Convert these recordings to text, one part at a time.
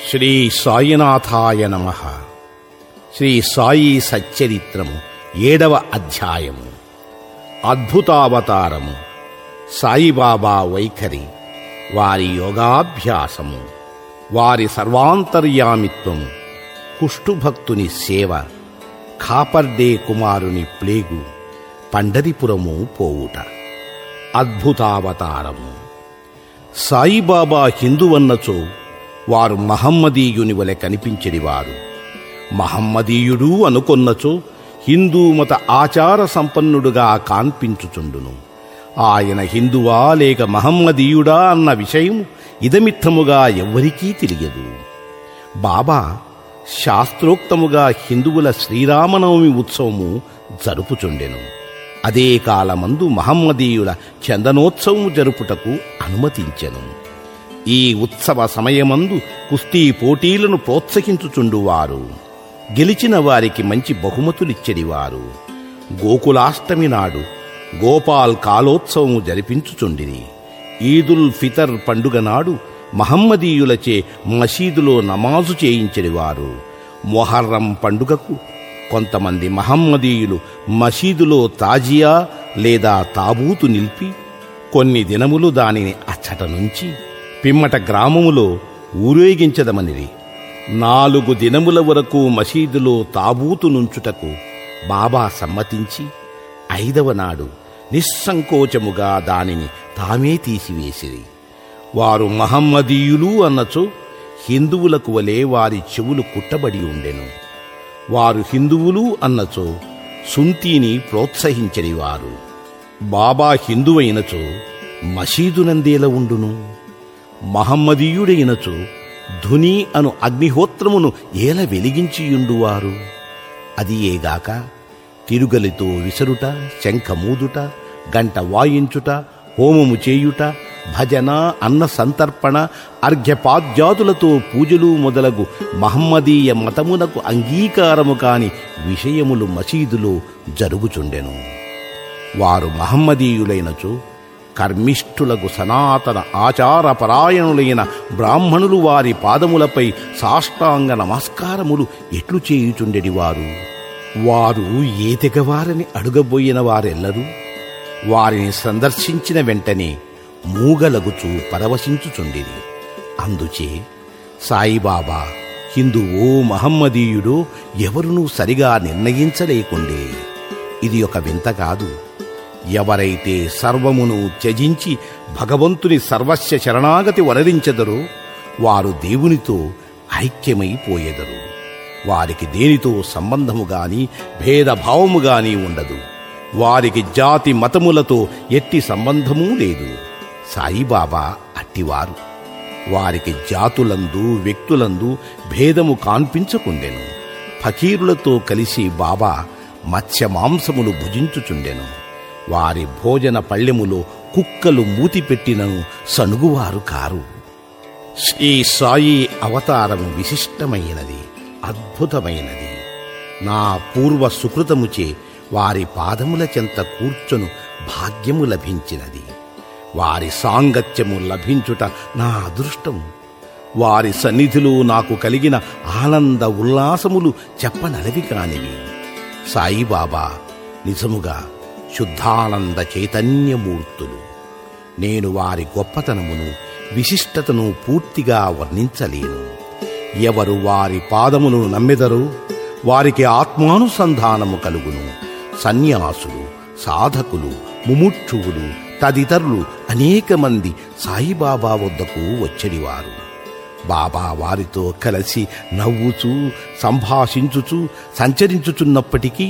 శ్రీ సాయినాథాయ నమ శ్రీ సాయి సచ్చరిత్రము ఏడవ అధ్యాయము అద్భుతావతారము సాయిబాబా వైఖరి వారి యోగాభ్యాసము వారి సర్వాంతర్యామిత్వము కుష్ఠుభక్తుని సేవ ఖాపర్డే కుమారుని ప్లేగు పండరిపురము పోవుట అద్భుతావతారము సాయిబాబా హిందువన్నచో వారు మహమ్మదీయుని వలె కనిపించెడివారు మహమ్మదీయుడు అనుకొన్నచో హిందూ మత ఆచార సంపన్నుడుగా కాన్పించుచుండును ఆయన హిందువా లేక మహమ్మదీయుడా అన్న విషయం ఇదమిత్తముగా ఎవ్వరికీ తెలియదు బాబా శాస్త్రోక్తముగా హిందువుల శ్రీరామనవమి ఉత్సవము జరుపుచుండెను అదే కాలమందు మహమ్మదీయుల చందనోత్సవము జరుపుటకు అనుమతించెను ఈ ఉత్సవ సమయమందు కుస్తీ పోటీలను ప్రోత్సహించుచుండువారు గెలిచిన వారికి మంచి బహుమతులిచ్చెడివారు గోకులాష్టమి నాడు గోపాల్ కాలోత్సవము జరిపించుచుండిరి ఈదుల్ ఫితర్ పండుగ నాడు మహమ్మదీయులచే మసీదులో నమాజు చేయించెడివారు మొహర్రం పండుగకు కొంతమంది మహమ్మదీయులు మసీదులో తాజియా లేదా తాబూతు నిలిపి కొన్ని దినములు దానిని అచ్చట నుంచి పిమ్మట గ్రామములో ఊరేగించదమనిరి నాలుగు దినముల వరకు మసీదులో తాబూతు నుంచుటకు బాబా సమ్మతించి ఐదవ నాడు నిస్సంకోచముగా దానిని తామే తీసివేసిరి వారు మహమ్మదీయులు అన్నచో హిందువులకు వలె వారి చెవులు కుట్టబడి ఉండెను వారు హిందువులు అన్నచో సుంతీని ప్రోత్సహించనివారు బాబా హిందువైనచో మసీదునందేల ఉండును మహమ్మదీయుడైనచో ధుని అను అగ్నిహోత్రమును ఏల వెలిగించియుండువారు అది ఏగాక తిరుగలితో విసరుట శంఖమూదుట గంట వాయించుట హోమము చేయుట భజన అన్న సంతర్పణ అర్ఘ్యపాద్యాదులతో పూజలు మొదలగు మహమ్మదీయ మతమునకు అంగీకారము కాని విషయములు మసీదులో జరుగుచుండెను వారు మహమ్మదీయులైనచో కర్మిష్ఠులకు సనాతన ఆచార పరాయణులైన బ్రాహ్మణులు వారి పాదములపై సాష్టాంగ నమస్కారములు ఎట్లు చేయుచుండెడివారు వారు ఏ తెగవారని అడుగబోయిన వారెల్లరూ వారిని సందర్శించిన వెంటనే మూగలగుచూ పరవశించుచుండిరి అందుచే సాయిబాబా హిందువో మహమ్మదీయుడో ఎవరునూ సరిగా నిర్ణయించలేకుండే ఇది ఒక వింత కాదు ఎవరైతే సర్వమును త్యజించి భగవంతుని సర్వస్య శరణాగతి వరదించెదరో వారు దేవునితో ఐక్యమైపోయెదరు వారికి దేనితో సంబంధము గాని భేదభావము గాని ఉండదు వారికి జాతి మతములతో ఎట్టి సంబంధమూ లేదు సాయిబాబా అట్టివారు వారికి జాతులందు వ్యక్తులందు భేదము కాన్పించకుండెను ఫకీరులతో కలిసి బాబా మత్స్య మాంసములు భుజించుచుండెను వారి భోజన పళ్ళెములో కుక్కలు మూతిపెట్టినను సనుగువారు కారు శ్రీ సాయి అవతారము విశిష్టమైనది అద్భుతమైనది నా పూర్వ సుకృతముచే వారి పాదముల చెంత కూర్చొను భాగ్యము లభించినది వారి సాంగత్యము లభించుట నా అదృష్టము వారి సన్నిధిలో నాకు కలిగిన ఆనంద ఉల్లాసములు చెప్పనలవి కానివి సాయిబాబా నిజముగా శుద్ధానంద చైతన్యమూర్తులు నేను వారి గొప్పతనమును విశిష్టతను పూర్తిగా వర్ణించలేను ఎవరు వారి పాదమును నమ్మెదరో వారికి ఆత్మానుసంధానము కలుగును సన్యాసులు సాధకులు ముముక్షువులు తదితరులు అనేక మంది సాయిబాబా వద్దకు వచ్చడివారు బాబా వారితో కలిసి నవ్వుచూ సంభాషించుచూ సంచరించుచున్నప్పటికీ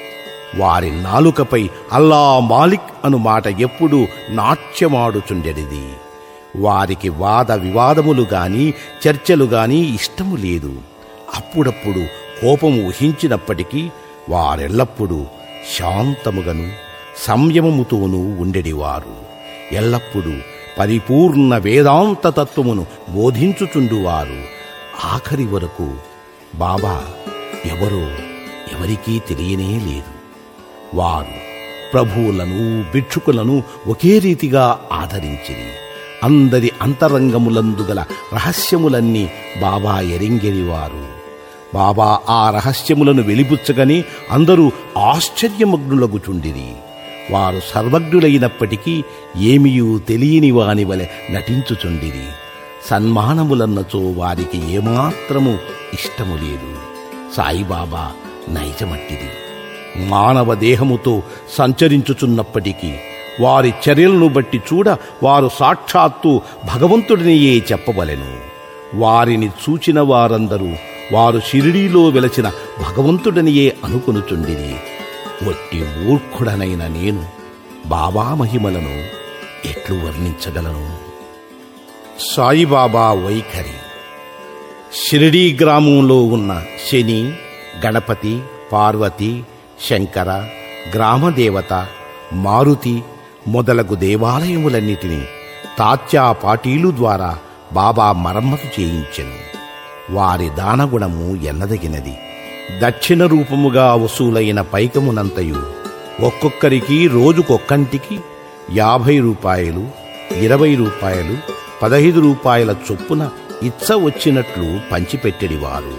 వారి నాలుకపై అల్లా మాలిక్ అను మాట ఎప్పుడూ నాట్యమాడుచుండెడిది వారికి వాద వివాదములు గాని చర్చలు గాని ఇష్టము లేదు అప్పుడప్పుడు కోపము ఊహించినప్పటికీ వారెల్లప్పుడూ శాంతముగను సంయమముతోనూ ఉండెడివారు ఎల్లప్పుడూ పరిపూర్ణ వేదాంత తత్వమును బోధించుచుండువారు ఆఖరి వరకు బాబా ఎవరో ఎవరికీ తెలియనే లేదు వారు ప్రభువులను భిక్షుకులను ఒకే రీతిగా ఆదరించిరి అందరి అంతరంగములందు గల రహస్యములన్నీ బాబా ఎరింగెరివారు బాబా ఆ రహస్యములను వెలిబుచ్చగని అందరూ ఆశ్చర్యమగ్నులగుచుండిరి వారు సర్వజ్ఞులైనప్పటికీ ఏమియూ తెలియని వాని వలె నటించుచుండిరి సన్మానములన్నచో వారికి ఏమాత్రము ఇష్టము లేదు సాయిబాబా నైజమట్టిది మానవ దేహముతో సంచరించుచున్నప్పటికీ వారి చర్యలను బట్టి చూడ వారు సాక్షాత్తు భగవంతుడినియే చెప్పవలెను వారిని చూచిన వారందరూ వారు షిరిడీలో వెలచిన భగవంతుడనియే అనుకొనుచుండిరి ఒట్టి మూర్ఖుడనైన నేను బాబా మహిమలను ఎట్లు వర్ణించగలను సాయిబాబా వైఖరి షిరిడీ గ్రామంలో ఉన్న శని గణపతి పార్వతి శంకర గ్రామదేవత మారుతి మొదలగు దేవాలయములన్నిటినీ తాత్యా పాటీలు ద్వారా బాబా మరమ్మతు చేయించెను వారి దానగుణము ఎన్నదగినది దక్షిణ రూపముగా వసూలైన పైకమునంతయు ఒక్కొక్కరికి రోజుకొక్కంటికి యాభై రూపాయలు ఇరవై రూపాయలు పదహైదు రూపాయల చొప్పున ఇచ్చ వచ్చినట్లు పంచిపెట్టెడివారు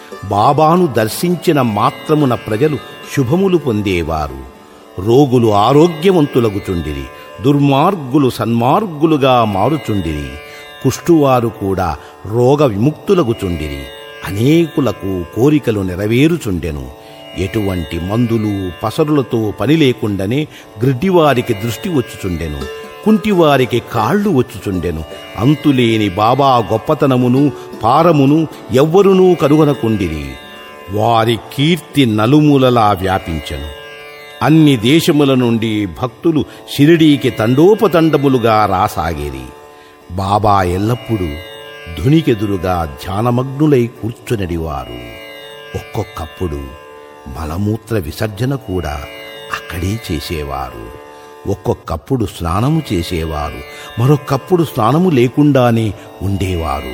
బాబాను దర్శించిన మాత్రమున ప్రజలు శుభములు పొందేవారు రోగులు ఆరోగ్యవంతులగుచుండిరి దుర్మార్గులు సన్మార్గులుగా మారుచుండిరి కుష్టువారు కూడా రోగ విముక్తులగుచుండిరి అనేకులకు కోరికలు నెరవేరుచుండెను ఎటువంటి మందులు పసరులతో పని లేకుండానే గ్రిడ్డివారికి దృష్టి వచ్చుచుండెను కుంటివారికి కాళ్ళు వచ్చుచుండెను అంతులేని బాబా గొప్పతనమును పారమును ఎవ్వరునూ కనుగొనకుండిరి వారి కీర్తి నలుమూలలా వ్యాపించెను అన్ని దేశముల నుండి భక్తులు షిరిడీకి తండోపతండములుగా రాసాగేరి బాబా ఎల్లప్పుడూ ధునికెదురుగా ధ్యానమగ్నులై కూర్చునడివారు ఒక్కొక్కప్పుడు మలమూత్ర విసర్జన కూడా అక్కడే చేసేవారు ఒక్కొక్కప్పుడు స్నానము చేసేవారు మరొక్కప్పుడు స్నానము లేకుండానే ఉండేవారు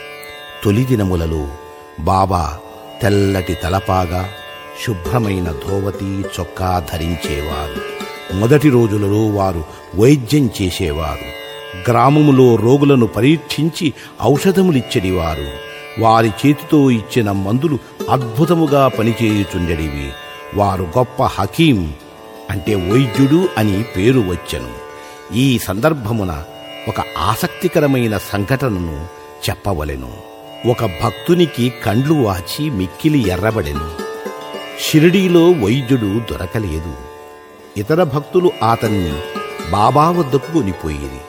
తొలి దినములలో బాబా తెల్లటి తలపాగా శుభ్రమైన ధోవతి చొక్కా ధరించేవారు మొదటి రోజులలో వారు వైద్యం చేసేవారు గ్రామములో రోగులను పరీక్షించి ఔషధములిచ్చడివారు వారి చేతితో ఇచ్చిన మందులు అద్భుతముగా పనిచేయుచుండెడివి వారు గొప్ప హకీం అంటే వైద్యుడు అని పేరు వచ్చెను ఈ సందర్భమున ఒక ఆసక్తికరమైన సంఘటనను చెప్పవలెను ఒక భక్తునికి కండ్లు వాచి మిక్కిలి ఎర్రబడెను షిరిడీలో వైద్యుడు దొరకలేదు ఇతర భక్తులు అతన్ని బాబా వద్దకు కొనిపోయేది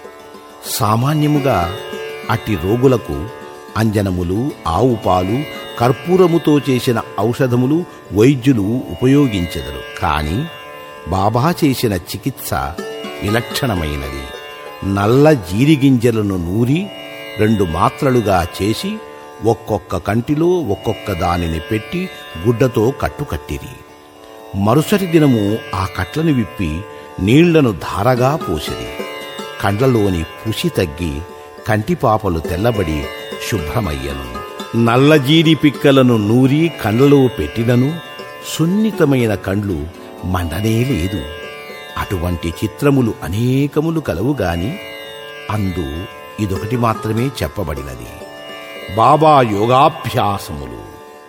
సామాన్యముగా అట్టి రోగులకు అంజనములు ఆవు పాలు కర్పూరముతో చేసిన ఔషధములు వైద్యులు ఉపయోగించెదరు కాని బాబా చేసిన చికిత్స విలక్షణమైనది నల్ల జీరిగింజలను నూరి రెండు మాత్రలుగా చేసి ఒక్కొక్క కంటిలో ఒక్కొక్క దానిని పెట్టి గుడ్డతో కట్టుకట్టిరి మరుసటి దినము ఆ కట్లను విప్పి నీళ్లను ధారగా పోసిరి కండ్లలోని పుసి తగ్గి కంటిపాపలు తెల్లబడి శుభ్రమయ్యను నల్లజీడి పిక్కలను నూరి కండ్లలో పెట్టినను సున్నితమైన కండ్లు మండనే లేదు అటువంటి చిత్రములు అనేకములు కలవు గాని అందు ఇదొకటి మాత్రమే చెప్పబడినది బాబా యోగాభ్యాసములు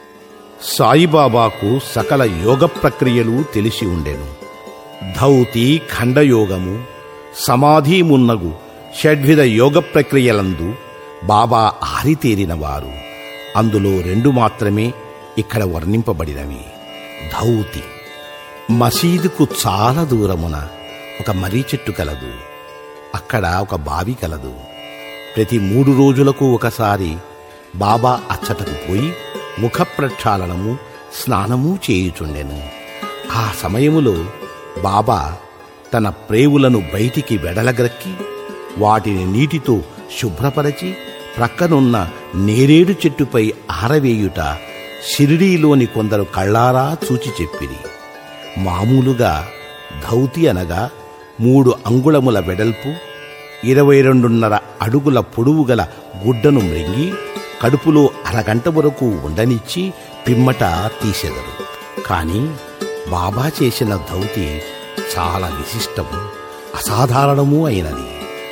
సాయిబాబాకు సకల యోగ ప్రక్రియలు తెలిసి ఉండెను ధౌతి ఖండయోగము సమాధి మున్నగు షడ్విధ యోగ ప్రక్రియలందు బాబా ఆరితేరినవారు అందులో రెండు మాత్రమే ఇక్కడ వర్ణింపబడినవి ధౌతి మసీదుకు చాలా దూరమున ఒక మర్రి చెట్టు కలదు అక్కడ ఒక బావి కలదు ప్రతి మూడు రోజులకు ఒకసారి బాబా అచ్చటకు పోయి ముఖ ప్రక్షాళనము స్నానము చేయుచుండెను ఆ సమయములో బాబా తన ప్రేవులను బయటికి వెడలగ్రక్కి వాటిని నీటితో శుభ్రపరచి ప్రక్కనున్న నేరేడు చెట్టుపై ఆరవేయుట షిరిడీలోని కొందరు కళ్ళారా చూచి చెప్పిరి మామూలుగా ధౌతి అనగా మూడు అంగుళముల వెడల్పు ఇరవై రెండున్నర అడుగుల పొడువు గల గుడ్డను మృంగి కడుపులో అరగంట వరకు ఉండనిచ్చి పిమ్మట తీసెదరు కాని బాబా చేసిన ధౌతి చాలా విశిష్టము అసాధారణము అయినది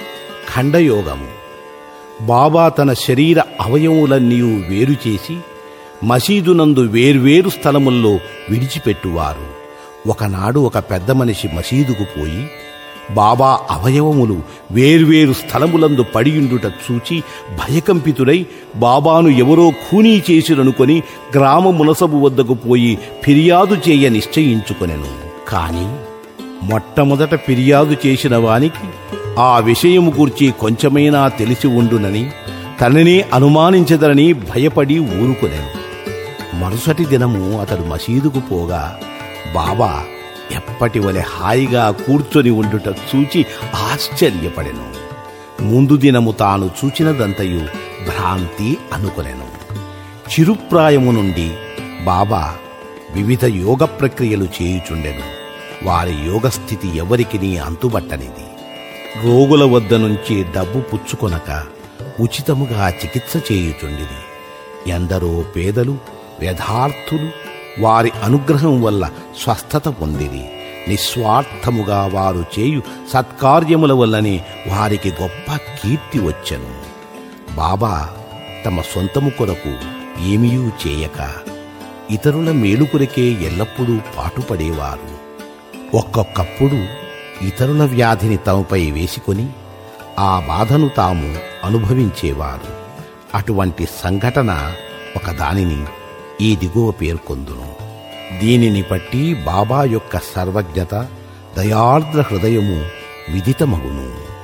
ఖండయోగము బాబా తన శరీర అవయవులన్నీ వేరు చేసి మసీదునందు వేర్వేరు స్థలముల్లో విడిచిపెట్టువారు ఒకనాడు ఒక పెద్ద మనిషి మసీదుకు పోయి బాబా అవయవములు వేర్వేరు స్థలములందు పడియుండుట చూచి భయకంపితుడై బాబాను ఎవరో ఖూనీ చేసిరనుకొని గ్రామ మునసబు వద్దకు పోయి ఫిర్యాదు చేయ నిశ్చయించుకొనెను కాని మొట్టమొదట ఫిర్యాదు చేసిన వానికి ఆ విషయము గూర్చి కొంచెమైనా తెలిసి ఉండునని తనని అనుమానించదనని భయపడి ఊరుకొనెను మరుసటి దినము అతడు మసీదుకు పోగా బాబా ఎప్పటి వలె హాయిగా కూర్చొని ఉండుట చూచి ఆశ్చర్యపడెను ముందు దినము తాను చూచినదంతయు భ్రాంతి అనుకొనెను చిరుప్రాయము నుండి బాబా వివిధ యోగ ప్రక్రియలు చేయుచుండెను వారి యోగస్థితి ఎవరికిని అంతుబట్టనిది రోగుల వద్ద నుంచి డబ్బు పుచ్చుకొనక ఉచితముగా చికిత్స చేయుచుండిది ఎందరో పేదలు వ్యధార్థులు వారి అనుగ్రహం వల్ల స్వస్థత పొందిరి నిస్వార్థముగా వారు చేయు సత్కార్యముల వల్లనే వారికి గొప్ప కీర్తి వచ్చెను బాబా తమ సొంతము కొరకు ఏమీయూ చేయక ఇతరుల మేలు కొరకే ఎల్లప్పుడూ పాటుపడేవారు ఒక్కొక్కప్పుడు ఇతరుల వ్యాధిని తమపై వేసుకొని ఆ బాధను తాము అనుభవించేవారు అటువంటి సంఘటన ఒకదానిని ఈ దిగువ పేర్కొందును దీనిని బట్టి బాబా యొక్క సర్వజ్ఞత దయార్ద్ర హృదయము విదితమగును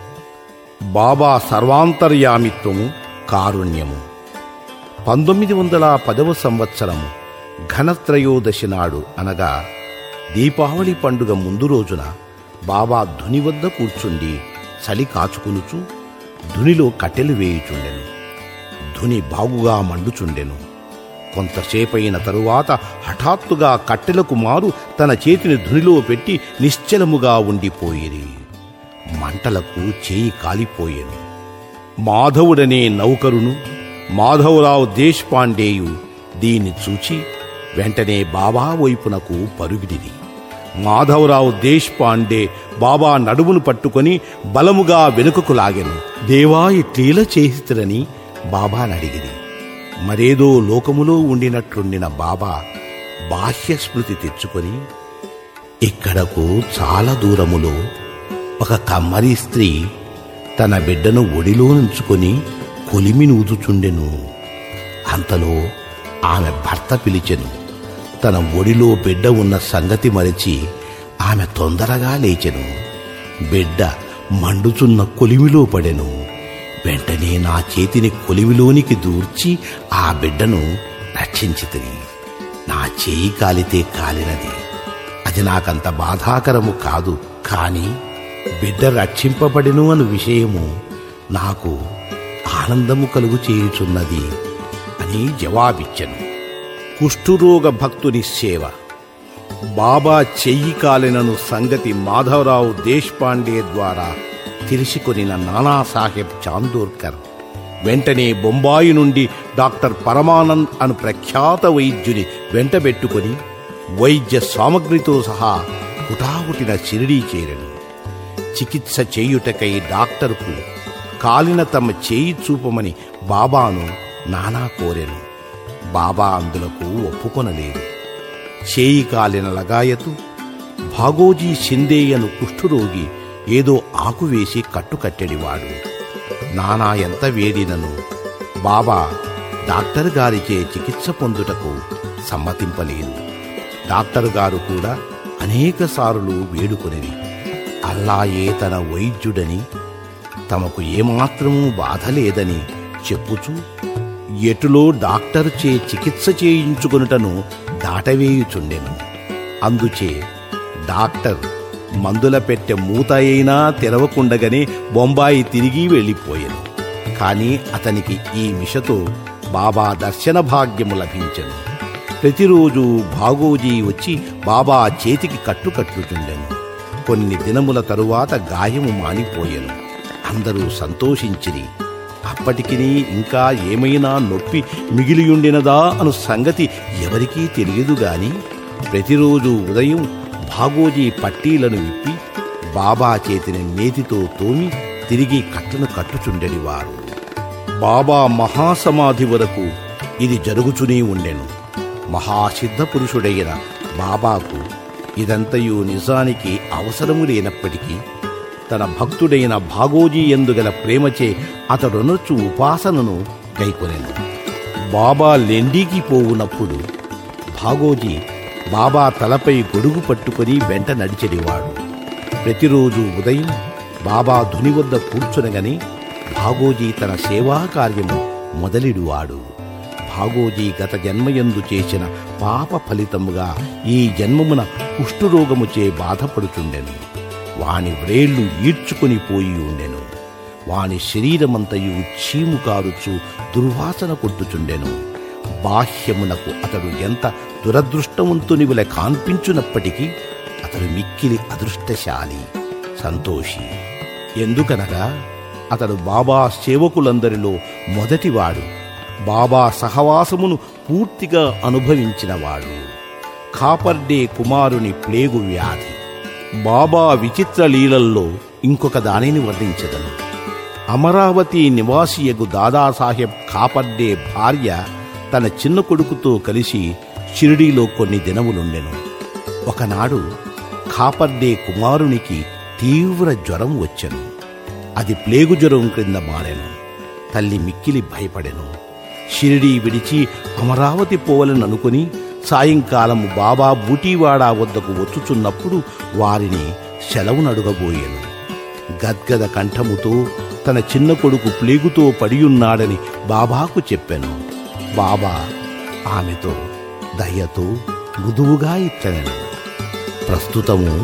బాబా సర్వాంతర్యామిత్వము కారుణ్యము పంతొమ్మిది వందల పదవ సంవత్సరము ఘనత్రయోదశి నాడు అనగా దీపావళి పండుగ ముందు రోజున బాబా ధుని వద్ద కూర్చుండి చలి కాచుకునుచు ధునిలో కట్టెలు వేయుచుండెను ధుని బాగుగా మండుచుండెను కొంతసేపైన తరువాత హఠాత్తుగా కట్టెలకు మారు తన చేతిని ధునిలో పెట్టి నిశ్చలముగా ఉండిపోయేది మంటలకు చేయి కాలిపోయెను మాధవుడనే నౌకరును మాధవరావు దేశ్పాండేయు దీన్ని చూచి వెంటనే బాబా వైపునకు పరుగిడిది మాధవరావు దేశ్పాండే బాబా నడుమును పట్టుకొని బలముగా వెనుకకు లాగెను దేవా ఇట్లీల చేసిరని బాబానడిగిరి మరేదో లోకములో ఉండినట్లుండిన బాబా బాహ్య స్మృతి తెచ్చుకొని ఇక్కడకు చాలా దూరములో ఒక కమ్మరి స్త్రీ తన బిడ్డను ఒడిలో నుంచుకొని కొలిమి నూదుచుండెను అంతలో ఆమె భర్త పిలిచెను తన ఒడిలో బిడ్డ ఉన్న సంగతి మరచి ఆమె తొందరగా లేచెను బిడ్డ మండుచున్న కొలిమిలో పడెను వెంటనే నా చేతిని కొలిమిలోనికి దూర్చి ఆ బిడ్డను రక్షించితిని నా చేయి కాలితే కాలినది అది నాకంత బాధాకరము కాదు కాని బిడ్డ రక్షింపబడిను అను విషయము నాకు ఆనందము కలుగు చేయుచున్నది అని జవాబిచ్చెను కుష్ఠురోగ భక్తుని సేవ బాబా చెయ్యి కాలినను సంగతి మాధవరావు దేశ్పాండే ద్వారా తెలిసికొనిన నానాసాహెబ్ చాందోర్కర్ వెంటనే బొంబాయి నుండి డాక్టర్ పరమానంద్ అను ప్రఖ్యాత వైద్యుని వెంటబెట్టుకొని వైద్య సామగ్రితో సహా హుటాహుటిన షిరిడీ చేరెను చికిత్స చేయుటకై డాక్టర్కు కాలిన తమ చేయి చూపమని బాబాను నానా కోరెను బాబా అందులకు ఒప్పుకొనలేదు చేయి కాలిన లగాయతు భాగోజీ షిందేయను కుష్ఠురోగి ఏదో ఆకు వేసి కట్టుకట్టెడివాడు నానా ఎంత వేడినను బాబా డాక్టర్ గారిచే చికిత్స పొందుటకు సమ్మతింపలేదు డాక్టర్ గారు కూడా అనేక సార్లు వేడుకొనిరి అల్లాయే తన వైద్యుడని తమకు ఏమాత్రమూ బాధ లేదని చెప్పుచూ ఎటులో డాక్టర్ చే చికిత్స చేయించుకొనుటను దాటవేయుచుండెను అందుచే డాక్టర్ మందుల పెట్టె మూత అయినా తెరవకుండగానే బొంబాయి తిరిగి వెళ్ళిపోయాను కాని అతనికి ఈ మిషతో బాబా దర్శన భాగ్యము లభించెను ప్రతిరోజు భాగోజీ వచ్చి బాబా చేతికి కట్టుకట్టుచుండెను కొన్ని దినముల తరువాత గాయము మానిపోయెను అందరూ సంతోషించిరి అప్పటికి ఇంకా ఏమైనా నొప్పి మిగిలియుండినదా అను సంగతి ఎవరికీ తెలియదు గాని ప్రతిరోజు ఉదయం భాగోజీ పట్టీలను విప్పి బాబా చేతిని నేతితో తోమి తిరిగి కట్టను కట్టుచుండెడివారు బాబా మహాసమాధి వరకు ఇది జరుగుచునే ఉండెను మహాసిద్ధ పురుషుడైన బాబాకు ఇదంతయు నిజానికి అవసరము లేనప్పటికీ తన భక్తుడైన భాగోజీ ఎందుగల ప్రేమచే అతడొనొచ్చు ఉపాసనను గైకొనెను బాబా లెండికి పోవునప్పుడు భాగోజీ బాబా తలపై గొడుగు పట్టుకొని వెంట నడిచెడివాడు ప్రతిరోజు ఉదయం బాబా ధుని వద్ద కూర్చునగని భాగోజీ తన సేవా కార్యము మొదలిడువాడు భాగోజీ గత జన్మయందు చేసిన పాప ఫలితముగా ఈ జన్మమున కుష్ఠురోగముచే బాధపడుచుండెను వాని వ్రేళ్లు ఈడ్చుకొని పోయి ఉండెను వాని శరీరమంతయు చీము కారుచు దుర్వాసన కొట్టుచుండెను బాహ్యమునకు అతడు ఎంత దురదృష్టవంతుని వలె కాన్పించునప్పటికీ అతడు మిక్కిలి అదృష్టశాలి సంతోషి ఎందుకనగా అతడు బాబా సేవకులందరిలో మొదటివాడు బాబా సహవాసమును పూర్తిగా అనుభవించినవాడు కాపర్డే కుమారుని ప్లేగు వ్యాధి బాబా విచిత్ర లీలల్లో ఇంకొక దానిని వర్ణించదను అమరావతి నివాసియగు దాదాసాహెబ్ కాపర్డే భార్య తన చిన్న కొడుకుతో కలిసి షిరిడీలో కొన్ని దినములుండెను ఒకనాడు కాపర్డే కుమారునికి తీవ్ర జ్వరం వచ్చెను అది ప్లేగు జ్వరం క్రింద మారెను తల్లి మిక్కిలి భయపడెను షిరిడీ విడిచి అమరావతి పోవలననుకుని సాయంకాలం బాబా బూటీవాడ వద్దకు వచ్చుచున్నప్పుడు వారిని సెలవునడుగబోయెను గద్గద కంఠముతో తన చిన్న కొడుకు ప్లేగుతో పడియున్నాడని బాబాకు చెప్పెను బాబా ఆమెతో దయతో మృదువుగా ఇట్లనెను ప్రస్తుతము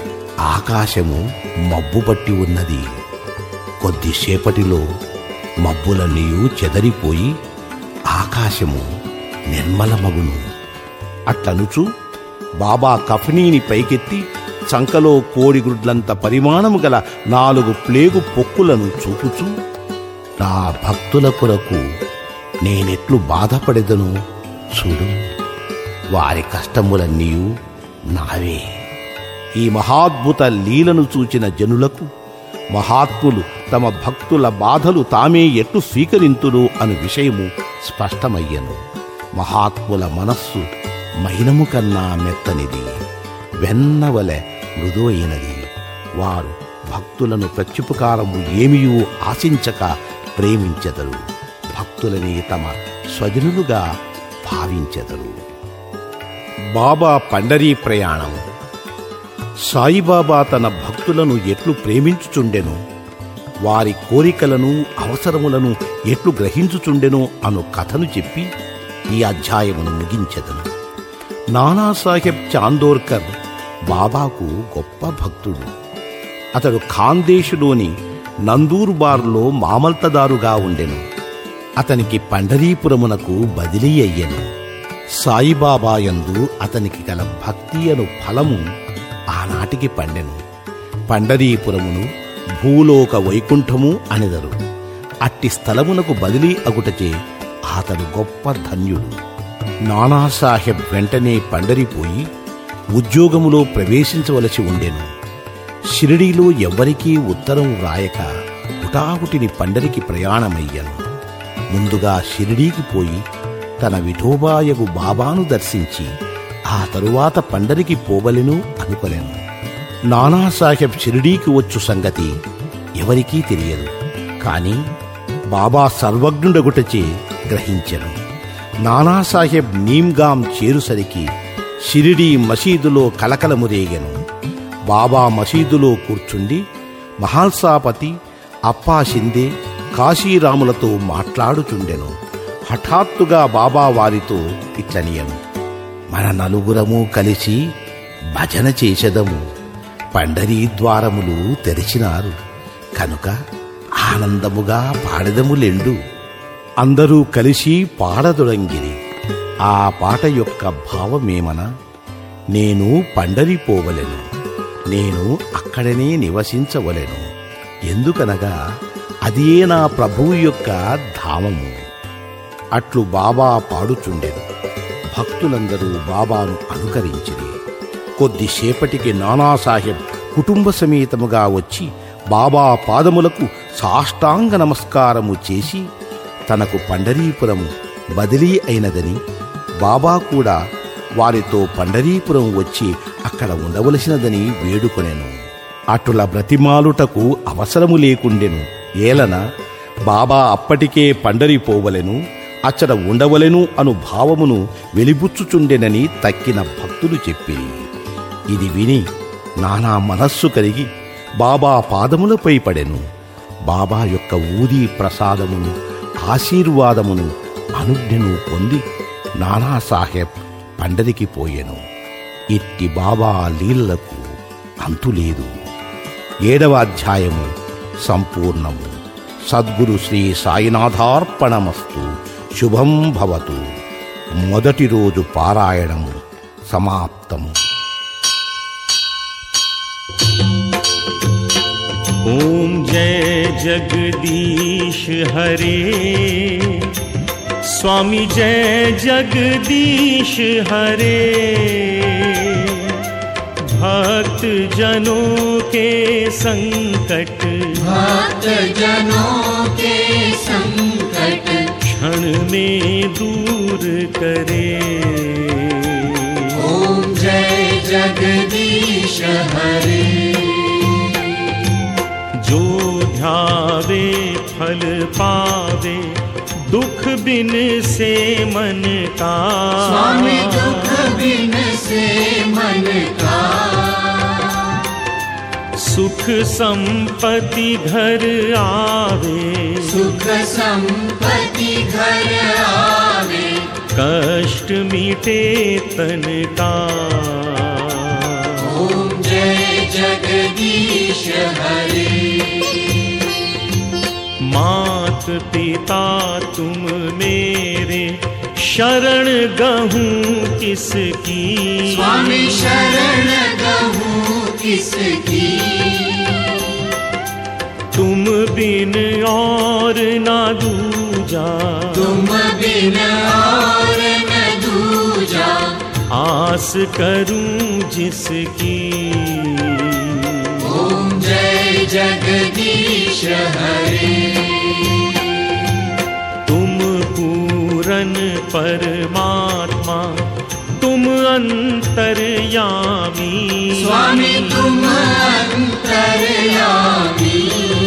ఆకాశము మబ్బు పట్టి ఉన్నది కొద్దిసేపటిలో మబ్బులన్నీయు చెదరిపోయి ఆకాశము నిర్మలమగును అట్లనుచు బాబా కఫనీని పైకెత్తి చంకలో కోడిగుడ్లంత పరిమాణము గల నాలుగు ప్లేగు పొక్కులను చూపుచూ నా భక్తుల కొరకు నేనెట్లు బాధపడెదను చూడు వారి కష్టములన్నీయు నావే ఈ మహాద్భుత లీలను చూచిన జనులకు మహాత్ములు తమ భక్తుల బాధలు తామే ఎట్లు స్వీకరింతురు అను విషయము స్పష్టమయ్యను మహాత్ముల మనస్సు మైనము కన్నా మెత్తనిది వెన్నవలె మృదువైనది వారు భక్తులను ప్రత్యుపకారము ఏమియూ ఆశించక ప్రేమించెదరు భక్తులని తమ స్వజనులుగా భావించెదరు బాబా పండరీ ప్రయాణం సాయిబాబా తన భక్తులను ఎట్లు ప్రేమించుచుండెను వారి కోరికలను అవసరములను ఎట్లు గ్రహించుచుండెను అను కథను చెప్పి ఈ అధ్యాయమును ముగించెదను నానాసాహెబ్ చాందోర్కర్ బాబాకు గొప్ప భక్తుడు అతడు ఖాందేశులోని నందూర్ బార్లో మామల్తదారుగా ఉండెను అతనికి పండరీపురమునకు బదిలీ అయ్యెను సాయిబాబా యందు అతనికి గల భక్తి అను ఫలము ఆనాటికి పండెను పండరీపురమును భూలోక వైకుంఠము అనెదరు అట్టి స్థలమునకు బదిలీ అగుటచే అతడు గొప్ప ధన్యుడు నానాసాహెబ్ వెంటనే పండరిపోయి ఉద్యోగములో ప్రవేశించవలసి ఉండెను షిరిడీలో ఎవ్వరికీ ఉత్తరం వ్రాయక హుటాహుటిని పండరికి ప్రయాణమయ్యను ముందుగా షిరిడీకి పోయి తన విఠోబాయగు బాబాను దర్శించి ఆ తరువాత పండరికి పోవలెను అనుకొనెను నానాసాహెబ్ షిరిడీకి వచ్చు సంగతి ఎవరికీ తెలియదు కాని బాబా సర్వజ్ఞుడగుటచే గ్రహించెను నానాసాహెబ్ నీమ్గాం చేరుసరికి షిరిడీ మసీదులో కలకలము రేగెను బాబా మసీదులో కూర్చుండి మహాల్సాపతి అప్పా షిందే కాశీరాములతో మాట్లాడుచుండెను హఠాత్తుగా బాబా వారితో ఇట్లనియను మన నలుగురము కలిసి భజన చేసెదము పండరీ ద్వారములు తెరిచినారు కనుక ఆనందముగా పాడెదములెండు అందరూ కలిసి పాడదొడంగిరి ఆ పాట యొక్క భావమేమన నేను పండరిపోవలెను నేను అక్కడనే నివసించవలెను ఎందుకనగా అదే నా ప్రభువు యొక్క ధామము అట్లు బాబా పాడుచుండెను భక్తులందరూ బాబాను అనుకరించిరి కొద్దిసేపటికి నానాసాహెబ్ కుటుంబ సమేతముగా వచ్చి బాబా పాదములకు సాష్టాంగ నమస్కారము చేసి తనకు పండరీపురం బదిలీ అయినదని బాబా కూడా వారితో పండరీపురం వచ్చి అక్కడ ఉండవలసినదని వేడుకొనెను అటుల బ్రతిమాలుటకు అవసరము లేకుండెను ఏలన బాబా అప్పటికే పండరిపోవలెను అచ్చట ఉండవలెను అను భావమును వెలిబుచ్చుచుండెనని తక్కిన భక్తులు చెప్పిరి ఇది విని నానా మనస్సు కలిగి బాబా పాదములపై పడెను బాబా యొక్క ఊదీ ప్రసాదమును ఆశీర్వాదమును అనుజ్ఞను పొంది నానాసాహెబ్ పండరికి పోయెను ఇట్టి బాబా లీలలకు అంతులేదు ఏడవ అధ్యాయము సంపూర్ణము సద్గురు శ్రీ సాయినాథార్పణమస్తు శుభం భవతు మొదటి రోజు పారాయణము సమాప్తము ॐ जय जगदीश हरे स्वामी जय जगदीश हरे भक्त जनों के संकट भक्त जनों के संकट क्षण में दूर करे ओम जय जगदीश हरे जो ध्यावे फल पावे दुख बिन से मन का स्वामी दुख बिन से मन का सुख संपत्ति घर आवे सुख संपत्ति घर आवे कष्ट मिटे तन का ओम जय जगदीश हरे मात पिता तुम मेरे शरण गहूँ किसकी स्वामी शरण गहूँ किसकी तुम बिन और ना दूजा तुम बिन और न दूजा आस करूं जिसकी ओम जय जगदीश हरे तुम पूरन परमात्मा तुम अंतर्यामी स्वामी तुम अंतर्यामी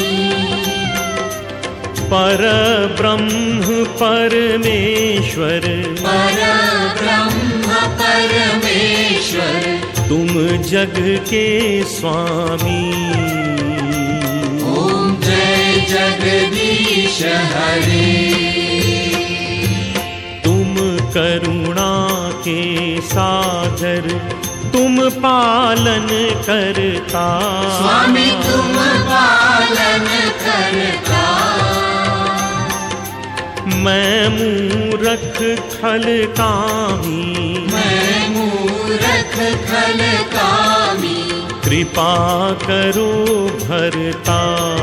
पर ब्रह्म परमेश्वर पर ब्रह्म परमेश्वर तुम जग के स्वामी ओम जय जगदीश हरे तुम करुणा के सागर तुम पालन करता स्वामी तुम पालन करता मैं मूरख खल कामी मैं मूरख खल कामी कृपा करो भरता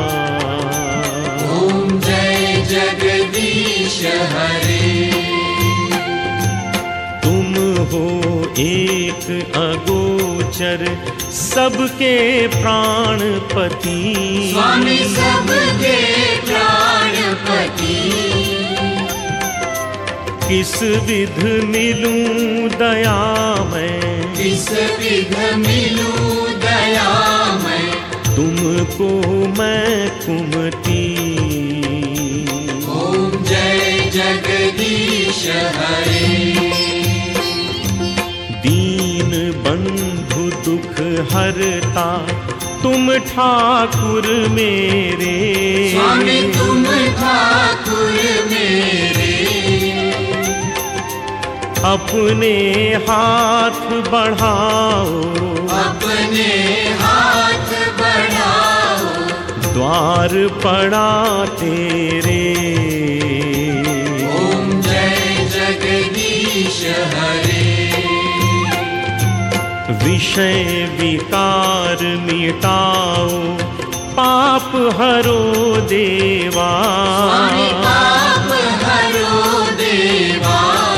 ओम जय जगदीश हरे तुम हो एक अगोचर सबके प्राणपति स्वामी सबके प्राणपति किस विध मिलूं दया मैं किस विध मिलूं दया मैं तुमको मैं कुमती ओम जय जगदीश हरे दीन बंधु दुख हरता तुम ठाकुर मेरे स्वामी तुम ठाकुर मेरे अपने हाथ बढ़ाओ अपने हाथ बढ़ाओ द्वार पड़ा तेरे ओम जय जगदीश हरे विषय विकार मिटाओ पाप हरो देवा स्वामी पाप हरो देवा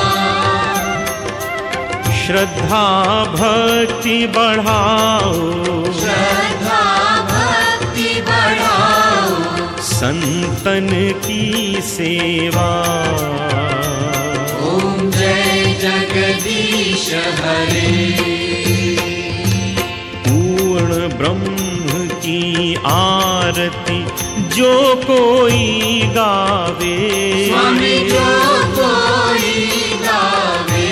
श्रद्धा भक्ति बढ़ाओ श्रद्धा भक्ति बढ़ाओ बढ़ाओ संतन की सेवा ओम जय जगदीश हरे पूर्ण ब्रह्म की आरती जो कोई गावे स्वामी जो कोई गावे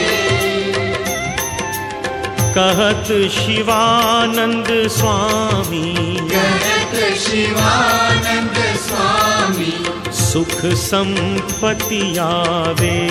कहत शिवानंद स्वामी कहत शिवानंद स्वामी सुख संपत्ति आवे